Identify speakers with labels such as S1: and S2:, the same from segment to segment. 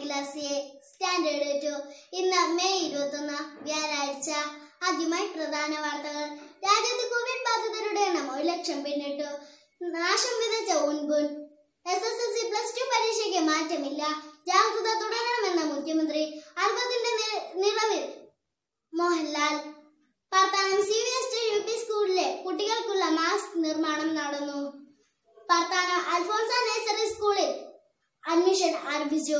S1: class A standard to ഇന്ന് May ഇരുപത്തൊന്ന് വ്യാഴാഴ്ച ആദ്യമായി പ്രധാന വാർത്തകൾ രാജ്യത്ത് കോവിഡ് ബാധിതരുടെ എണ്ണം ഒരു ലക്ഷം പിന്നിട്ടു നാശം വിതച്ച ഉൻപുൻ S S L C plus two പരീക്ഷയ്ക്ക് മാറ്റമില്ല ജാഗ്രത തുടരണമെന്ന മുഖ്യമന്ത്രി അർബത്തിന്റെ നി- നിറവിൽ Mohanlal Parthanam C V S T U P സ്കൂളിലെ കുട്ടികൾക്കുള്ള മാസ്ക് നിർമ്മാണം നടന്നു പാർത്താനം അൽഫോൺസ നഴ്സറി സ്കൂളിൽ അഡ്മിഷൻ ആരംഭിച്ചു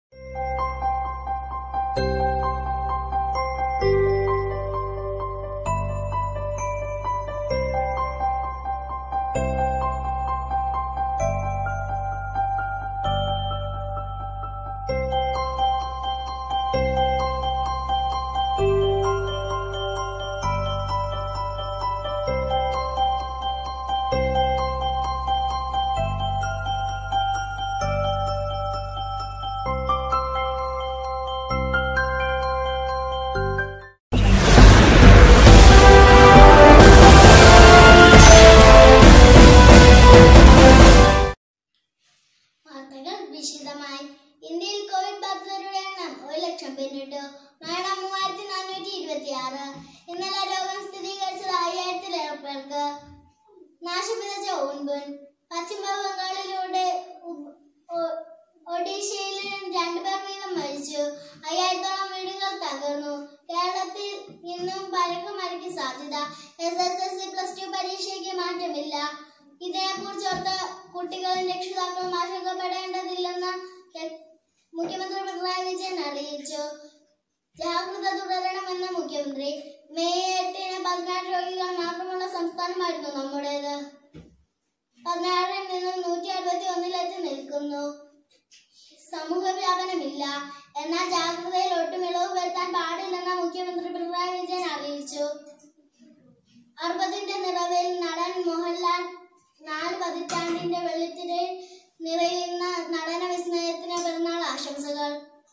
S1: വാർത്തകൾ വിശദമായി ഇന്ത്യയിൽ കോവിഡ് ബാധിതരുടെ എണ്ണം ഒരു ലക്ഷം പിന്നിട്ടു മരണം മൂവായിരത്തി നാനൂറ്റി ഇരുപത്തി ആറ് ഇന്നലെ രോഗം സ്ഥിരീകരിച്ചത് അയ്യായിരത്തിലേറെ പേർക്ക് നാശം വിതച്ച ഉൻപുൻ പശ്ചിമ ബംഗാളിലൂടെ ഉ- ഒ- ഒഡീഷയിൽ രണ്ടുപേർ വീതം മരിച്ചു അയ്യായിരത്തോളം വീടുകൾ തകർന്നു കേരളത്തിൽ ഇന്നും പരക്കം മഴയ്ക്ക് സാധ്യത S S L C plus two പരീക്ഷയ്ക്ക് മാറ്റമില്ല ഇതിനെക്കുറിച്ചോർത്ത് കുട്ടികളും രക്ഷിതാക്കളും ആശങ്കപ്പെടേണ്ടതില്ലെന്ന് കെ- മുഖ്യമന്ത്രി പിണറായി വിജയൻ അറിയിച്ചു ജാഗ്രത തുടരണമെന്ന് മുഖ്യമന്ത്രി മെയ് എട്ടിന് പതിനാറ് രോഗികൾ മാത്രമുള്ള സംസ്ഥാനമായിരുന്നു നമ്മുടേത് പതിനാറിൽ നിന്ന് നൂറ്റി അറുപത്തി ഒന്നിലെത്തി നിൽക്കുന്നു സമൂഹ വ്യാപനമില്ല എന്നാൽ ജാഗ്രതയിൽ ഒട്ടും ഇളവ് വരുത്താൻ പാടില്ലെന്ന് മുഖ്യമന്ത്രി പിണറായി വിജയൻ അറിയിച്ചു അറുപതിന്റെ നിറവിൽ നടൻ മോഹൻലാൽ നാല് പതിറ്റാണ്ടിന്റെ വെള്ളിത്തിരയിൽ നിറയുന്ന നടന വിസ്മയത്തിന് പിറന്നാൾ ആശംസകൾ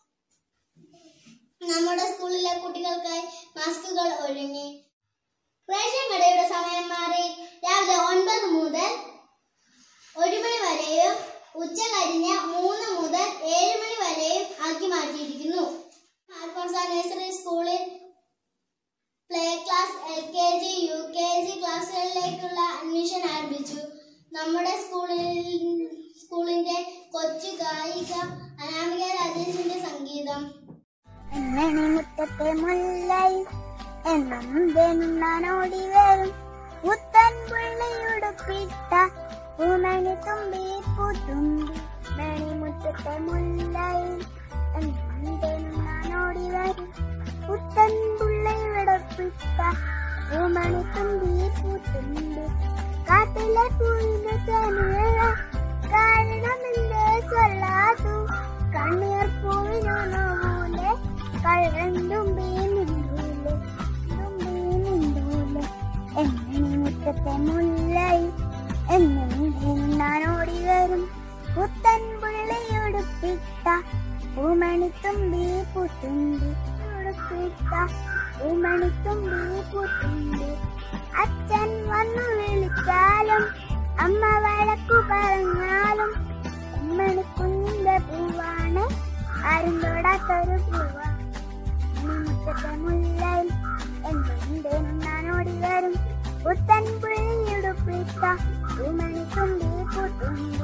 S1: നമ്മുടെ സ്കൂളിലെ കുട്ടികൾക്കായി മാസ്കുകൾ ഒരുങ്ങി റേഷൻ കടയുടെ സമയം മാറി രാവിലെ ഒൻപത് മുതൽ ഒരു മണി വരെയും ഉച്ച കഴിഞ്ഞ് മൂന്ന് മുതൽ ഏഴ് മണി വരെയും ആക്കി മാറ്റിയിരിക്കുന്നു ആൽഫോൺസ നഴ്സറി സ്കൂളിൽ play class L K G U K G ക്ലാസ്സുകളിലേക്കുള്ള അഡ്മിഷൻ ആരംഭിച്ചു നമ്മുടെ സ്കൂളിൽ സ്കൂളിന്റെ കൊച്ചു ഗായിക അനാമിക രാജേഷിന്റെ സംഗീതം
S2: എണ്ണണി മുറ്റത്തെ മുല്ലായി എന്നും വെണ്ണാനോടി വരും പുത്തൻ പുള്ളിയുടുപ്പിട്ട പൂമണി തുമ്പി പൂത്തുമ്പി മണിമുറ്റത്തെ മുല്ലായി എന്നും വെണ്ണാനോടി വരും പുത്തൻ പുള്ളിയുടുപ്പിട്ട പൂമണി തുമ്പി പൂത്തുമ്പി കാട്ടിലെ പൂവിന് തേനുള്ള കാരണമില്ലേ ചൊല്ലാതു കണ്ണീർ പൂവിനൊന്നുപോലെ കഴകൻ തുമ്പി മിണ്ടൂലെ തുമ്പി മിണ്ടൂലെ എങ്ങനെ മുറ്റത്തെ മുല്ലായി എന്നും നാനോടി വരും പുത്തൻ പുള്ളിയുടുപ്പിട്ട പൂമണിത്തുമ്പി പുത്തുമ്പി ഉടുപ്പിട്ട പൂമണിത്തുമ്പി പുത്തുമ്പി അച്ഛൻ വന്നു വിളിച്ചാലും അമ്മ വഴക്കു പറഞ്ഞാലും മണിക്കുഞ്ഞിന്റെ പൂവാണ് ആരും തൊടാത്തൊരു പൂവാണ് മുറ്റത്തെ മുല്ലായി എന്തെന്തേനും നാനോടി വരും പുത്തൻ പുള്ളിയുടുപ്പിട്ട പൂമണിത്തുമ്പി പുത്തുമ്പി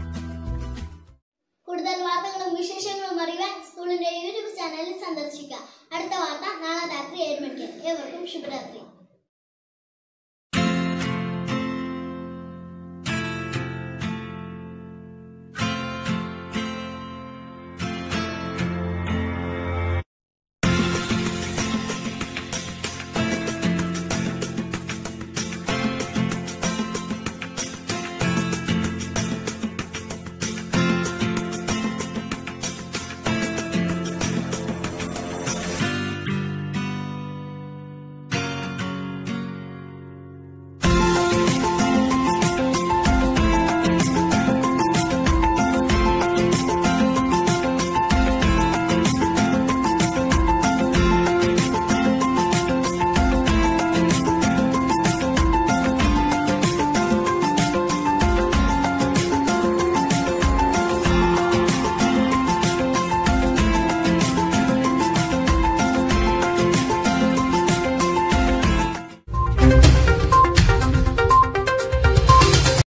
S1: കൂടുതൽ വാർത്തകളും വിശേഷങ്ങളും അറിയാൻ സ്കൂളിന്റെ യൂട്യൂബ് ചാനൽ സന്ദർശിക്കുക അടുത്ത വാർത്ത നാളെ രാത്രി ഏഴ് മണിക്ക് ഏവർക്കും ശുഭരാത്രി